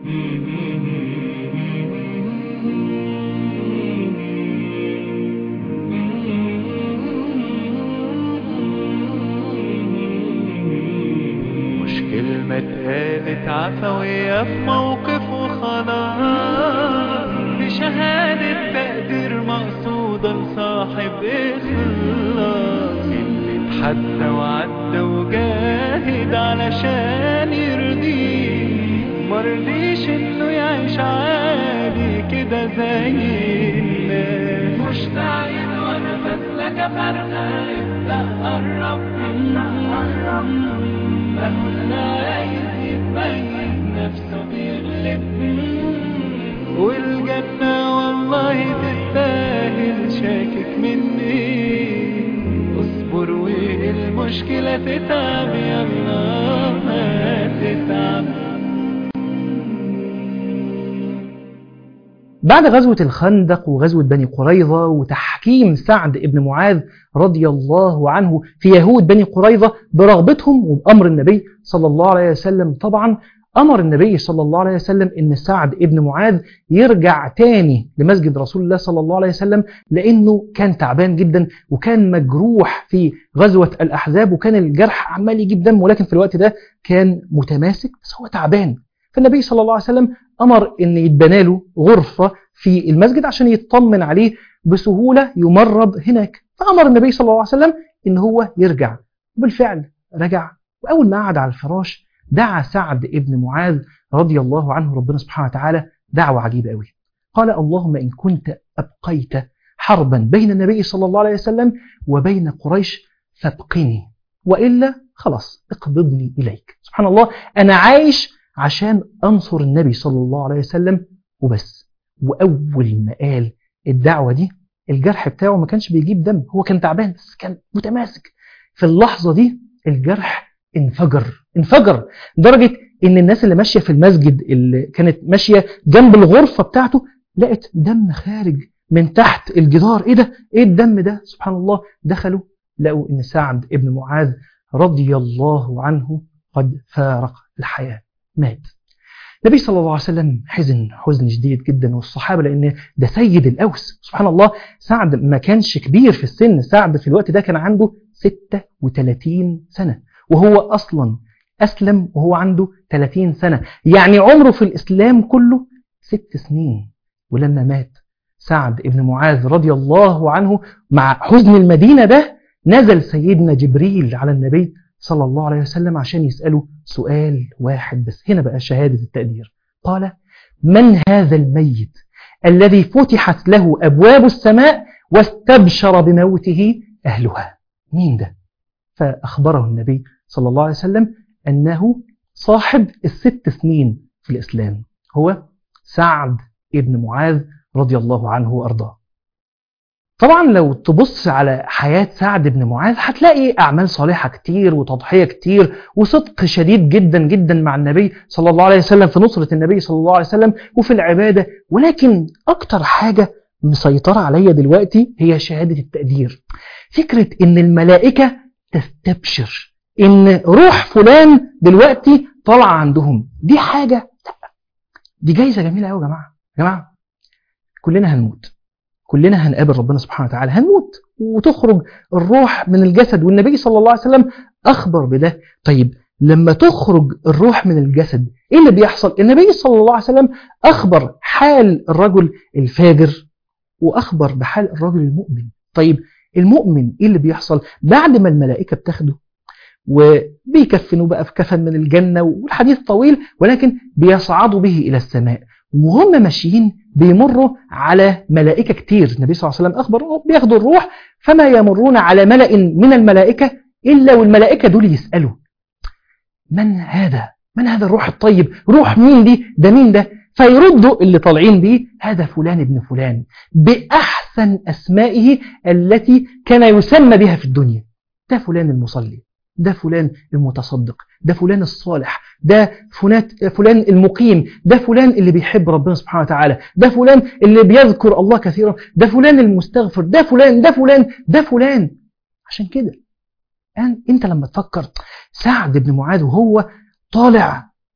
مش كلمة اتقالت عفوية في موقف وخلاص دي شهادة تقدير مقصودة لصاحب إخلاص اللي اتحدى وعدى وجاهد علشان يرضيه مرضيش إنه يعيش عادي كده زي الناس مشتاق وأنا فاتلك فرقة ابدأ قرب ابدأ قرب مهما عايز يتميز نفسه بيغلب والجنة والله تستاهل شاكك مني اصبر والمشكلة تتعب يلا ما تتعب بعد غزوة الخندق وغزوة بني قريظة وتحكيم سعد بن معاذ رضي الله عنه في يهود بني قريظة برغبتهم وبأمر النبي صلى الله عليه وسلم طبعا أمر النبي صلى الله عليه وسلم أن سعد بن معاذ يرجع تاني لمسجد رسول الله صلى الله عليه وسلم لأنه كان تعبان جدا وكان مجروح في غزوة الأحزاب وكان الجرح عمال يجيب دم ولكن في الوقت ده كان متماسك بس هو تعبان فالنبي صلى الله عليه وسلم أمر أن يتبنى له غرفة في المسجد عشان يطمن عليه بسهولة يمرض هناك فأمر النبي صلى الله عليه وسلم أن هو يرجع وبالفعل رجع وأول ما قعد على الفراش دعا سعد بن معاذ رضي الله عنه ربنا سبحانه وتعالى دعوة عجيبة قوي قال اللهم إن كنت أبقيت حربا بين النبي صلى الله عليه وسلم وبين قريش فابقني وإلا خلاص اقبضني إليك سبحان الله أنا عايش عشان أنصر النبي صلى الله عليه وسلم وبس وأول ما قال الدعوة دي الجرح بتاعه ما كانش بيجيب دم هو كان تعبان بس كان متماسك في اللحظة دي الجرح انفجر انفجر لدرجة ان الناس اللي ماشية في المسجد اللي كانت ماشية جنب الغرفة بتاعته لقت دم خارج من تحت الجدار ايه ده ايه الدم ده سبحان الله دخلوا لقوا ان سعد ابن معاذ رضي الله عنه قد فارق الحياة مات النبي صلى الله عليه وسلم حزن حزن شديد جدا والصحابة لأن ده سيد الأوس سبحان الله سعد ما كانش كبير في السن سعد في الوقت ده كان عنده 36 سنة وهو أصلا أسلم وهو عنده 30 سنة يعني عمره في الإسلام كله ست سنين ولما مات سعد ابن معاذ رضي الله عنه مع حزن المدينة ده نزل سيدنا جبريل على النبي صلى الله عليه وسلم عشان يسأله سؤال واحد بس هنا بقى شهادة التقدير قال من هذا الميت الذي فتحت له أبواب السماء واستبشر بموته أهلها مين ده فأخبره النبي صلى الله عليه وسلم أنه صاحب الست سنين في الإسلام هو سعد ابن معاذ رضي الله عنه وأرضاه طبعا لو تبص على حياة سعد بن معاذ هتلاقي أعمال صالحة كتير وتضحية كتير وصدق شديد جدا جدا مع النبي صلى الله عليه وسلم في نصرة النبي صلى الله عليه وسلم وفي العبادة ولكن أكتر حاجة مسيطرة عليا دلوقتي هي شهادة التقدير فكرة إن الملائكة تستبشر إن روح فلان دلوقتي طالعة عندهم دي حاجة لا دي جايزة جميلة قوي يا جماعة يا جماعة كلنا هنموت كلنا هنقابل ربنا سبحانه وتعالى هنموت وتخرج الروح من الجسد والنبي صلى الله عليه وسلم أخبر بده طيب لما تخرج الروح من الجسد إيه اللي بيحصل النبي صلى الله عليه وسلم أخبر حال الرجل الفاجر وأخبر بحال الرجل المؤمن طيب المؤمن إيه اللي بيحصل بعد ما الملائكة بتاخده وبيكفنوا بقى في كفن من الجنة والحديث طويل ولكن بيصعدوا به إلى السماء وهم ماشيين بيمروا على ملائكة كتير النبي صلى الله عليه وسلم أخبر بياخدوا الروح فما يمرون على ملأ من الملائكة إلا والملائكة دول يسألوا من هذا؟ من هذا الروح الطيب؟ روح مين دي؟ ده مين ده؟ فيردوا اللي طالعين بيه هذا فلان ابن فلان بأحسن أسمائه التي كان يسمى بها في الدنيا ده فلان المصلي ده فلان المتصدق ده فلان الصالح ده فلان المقيم ده فلان اللي بيحب ربنا سبحانه وتعالى ده فلان اللي بيذكر الله كثيرا ده فلان المستغفر ده فلان ده فلان ده فلان عشان كده انت لما تفكر سعد بن معاذ وهو طالع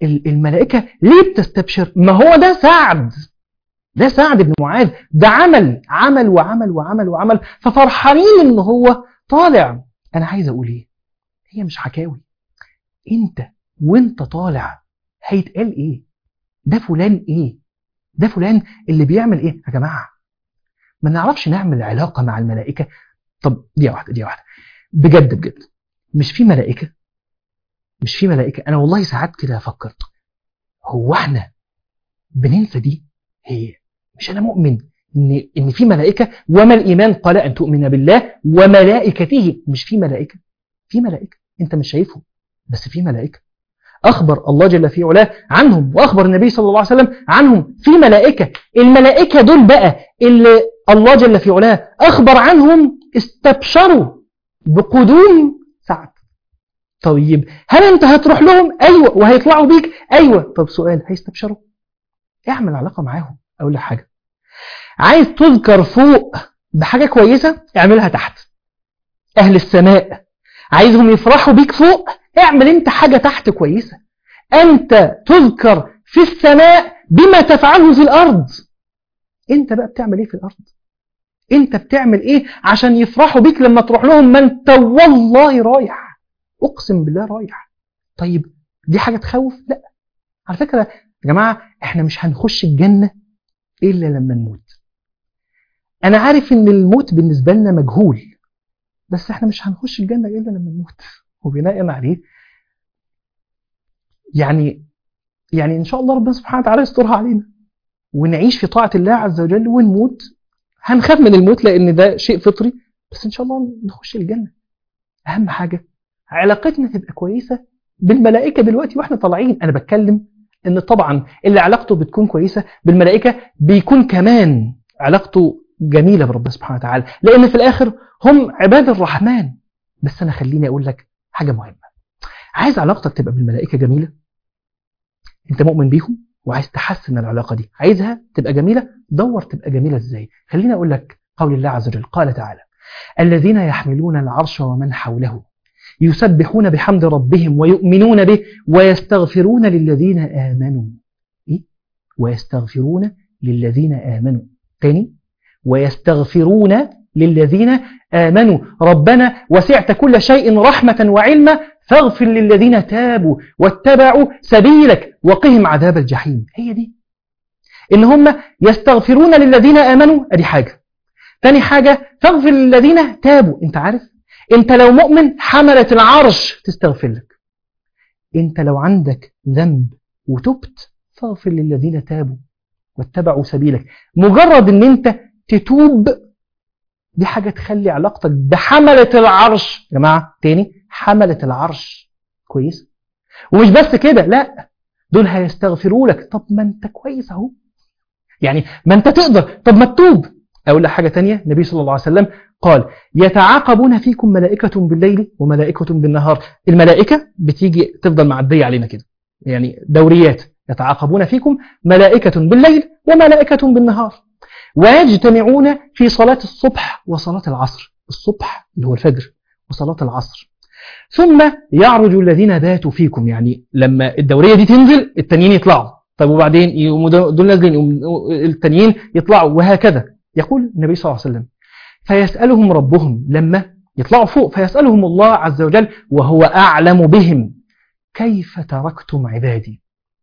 ال- الملائكة ليه بتستبشر ما هو ده سعد ده سعد بن معاذ ده عمل عمل وعمل وعمل وعمل ففرحانين ان هو طالع انا عايز اقول ايه هي مش حكاوي انت وانت طالع هيتقال ايه ده فلان ايه ده فلان اللي بيعمل ايه يا جماعه ما نعرفش نعمل علاقه مع الملائكه طب دي واحده دي واحده بجد بجد مش في ملائكه مش في ملائكه انا والله ساعات كده افكر هو احنا بننسى دي هي مش انا مؤمن ان ان في ملائكه وما الايمان قال ان تؤمن بالله وملائكته مش في ملائكه في ملائكه انت مش شايفهم بس في ملائكه اخبر الله جل في علاه عنهم واخبر النبي صلى الله عليه وسلم عنهم في ملائكه الملائكه دول بقى اللي الله جل في علاه اخبر عنهم استبشروا بقدوم سعد طيب هل انت هتروح لهم ايوه وهيطلعوا بيك ايوه طب سؤال هيستبشروا اعمل علاقه معاهم اقول لك حاجه عايز تذكر فوق بحاجه كويسه اعملها تحت اهل السماء عايزهم يفرحوا بيك فوق اعمل انت حاجه تحت كويسه انت تذكر في السماء بما تفعله في الارض انت بقى بتعمل ايه في الارض انت بتعمل ايه عشان يفرحوا بيك لما تروح لهم ما انت والله رايح اقسم بالله رايح طيب دي حاجه تخوف لا على فكره يا جماعه احنا مش هنخش الجنه الا لما نموت انا عارف ان الموت بالنسبه لنا مجهول بس احنا مش هنخش الجنه الا لما نموت وبناء عليه يعني يعني ان شاء الله ربنا سبحانه وتعالى يسترها علينا ونعيش في طاعه الله عز وجل ونموت هنخاف من الموت لان ده شيء فطري بس ان شاء الله نخش الجنه اهم حاجه علاقتنا تبقى كويسه بالملائكه دلوقتي واحنا طالعين انا بتكلم ان طبعا اللي علاقته بتكون كويسه بالملائكه بيكون كمان علاقته جميله بربنا سبحانه وتعالى لان في الاخر هم عباد الرحمن بس انا خليني اقول لك حاجه مهمه عايز علاقتك تبقى بالملائكه جميله انت مؤمن بيهم وعايز تحسن العلاقه دي عايزها تبقى جميله دور تبقى جميله ازاي خليني اقول لك قول الله عز وجل قال تعالى الذين يحملون العرش ومن حوله يسبحون بحمد ربهم ويؤمنون به ويستغفرون للذين آمنوا إيه؟ ويستغفرون للذين آمنوا تاني ويستغفرون للذين آمنوا ربنا وسعت كل شيء رحمة وعلما فاغفر للذين تابوا واتبعوا سبيلك وقهم عذاب الجحيم هي دي إن هم يستغفرون للذين آمنوا أدي حاجة تاني حاجة فاغفر للذين تابوا انت عارف انت لو مؤمن حملة العرش تستغفر لك انت لو عندك ذنب وتبت فاغفر للذين تابوا واتبعوا سبيلك مجرد ان انت تتوب دي حاجة تخلي علاقتك بحملة العرش يا جماعة تاني حملة العرش كويس ومش بس كده لا دول هيستغفروا لك طب ما انت كويس اهو يعني ما انت تقدر طب ما تتوب اقول لك حاجة تانية النبي صلى الله عليه وسلم قال يتعاقبون فيكم ملائكة بالليل وملائكة بالنهار الملائكة بتيجي تفضل معدية علينا كده يعني دوريات يتعاقبون فيكم ملائكة بالليل وملائكة بالنهار ويجتمعون في صلاة الصبح وصلاة العصر الصبح اللي هو الفجر وصلاة العصر ثم يعرج الذين باتوا فيكم يعني لما الدورية دي تنزل التانيين يطلعوا طب وبعدين يقوموا دول نازلين يقوموا التانيين يطلعوا وهكذا يقول النبي صلى الله عليه وسلم فيسألهم ربهم لما يطلعوا فوق فيسألهم الله عز وجل وهو أعلم بهم كيف تركتم عبادي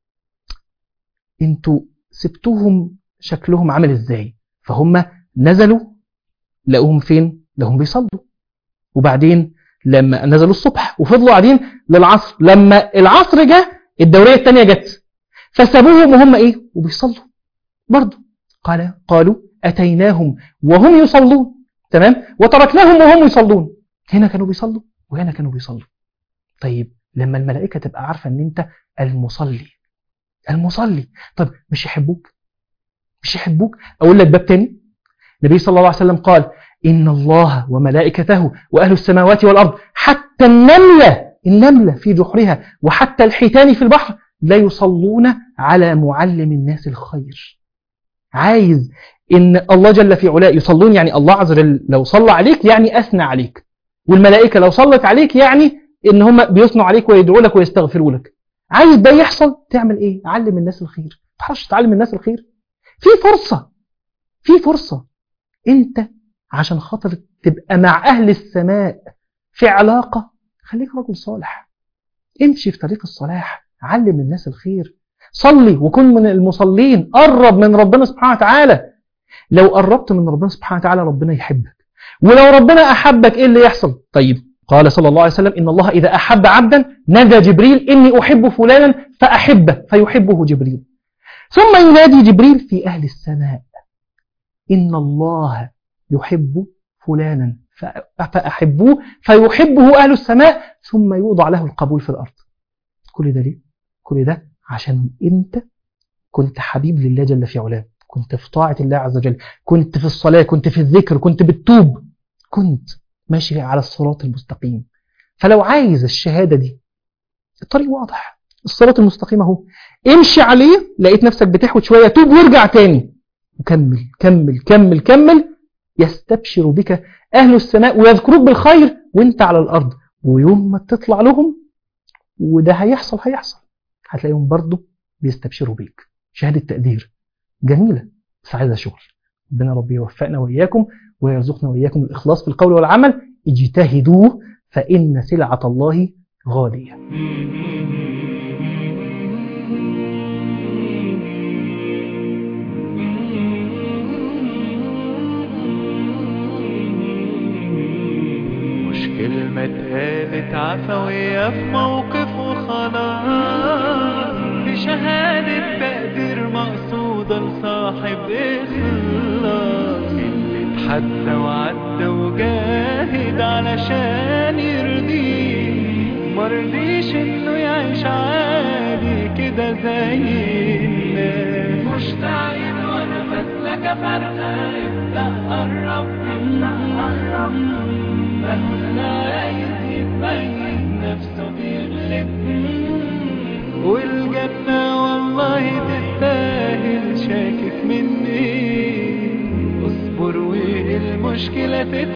انتوا سبتوهم شكلهم عامل ازاي فهم نزلوا لقوهم فين لهم بيصلوا وبعدين لما نزلوا الصبح وفضلوا قاعدين للعصر لما العصر جه الدورية الثانية جت فسابوهم وهم ايه وبيصلوا برضه قال قالوا أتيناهم وهم يصلون تمام وتركناهم وهم يصلون هنا كانوا بيصلوا وهنا كانوا بيصلوا طيب لما الملائكة تبقى عارفة ان انت المصلي المصلي طب مش يحبوك مش يحبوك اقول لك باب تاني النبي صلى الله عليه وسلم قال إن الله وملائكته وأهل السماوات والأرض حتى النملة النملة في جحرها وحتى الحيتان في البحر لا يصلون على معلم الناس الخير عايز إن الله جل في علاء يصلون يعني الله عز وجل لو صلى عليك يعني أثنى عليك والملائكة لو صلت عليك يعني إن هم بيثنوا عليك ويدعوا لك ويستغفروا لك عايز ده يحصل تعمل ايه علم الناس الخير ما تعرفش تعلم الناس الخير في فرصة في فرصة انت عشان خاطر تبقى مع اهل السماء في علاقة خليك رجل صالح امشي في طريق الصلاح علم الناس الخير صلي وكن من المصلين قرب من ربنا سبحانه وتعالى لو قربت من ربنا سبحانه وتعالى ربنا يحبك ولو ربنا أحبك إيه اللي يحصل طيب قال صلى الله عليه وسلم إن الله إذا أحب عبدا نادى جبريل إني أحب فلانا فأحبه فيحبه جبريل ثم ينادي جبريل في أهل السماء إن الله يحب فلانا فأحبوه فيحبه أهل السماء ثم يوضع له القبول في الأرض كل ده ليه؟ كل ده عشان أنت كنت حبيب لله جل في علاه كنت في طاعة الله عز وجل كنت في الصلاة كنت في الذكر كنت بالتوب كنت ماشي على الصراط المستقيم فلو عايز الشهادة دي الطريق واضح الصراط المستقيم اهو امشي عليه لقيت نفسك بتحوت شوية توب وارجع تاني وكمل كمل كمل كمل يستبشر بك أهل السماء ويذكروك بالخير وانت على الأرض ويوم ما تطلع لهم وده هيحصل هيحصل هتلاقيهم برضه بيستبشروا بيك شهادة تقدير جميلة بس عايزة شغل ربنا ربي يوفقنا وإياكم ويرزقنا وإياكم الإخلاص في القول والعمل اجتهدوا فإن سلعة الله غالية مش كلمة اتقالت عفوية في موقف وخلاص في شهادة تقدير مقصودة لصاحب إخلاص اللي اتحدى وعدى وجاهد علشان يرضيه مرضيش انه يعيش عادي كده زي الناس مشتعل وانا بسلك فرقة ابدأ قرب ابدأ قرب مهما عايز يبين نفسه بيغلب والجنة والله تستاهل شاكك مني اصبر والمشكلة تتعب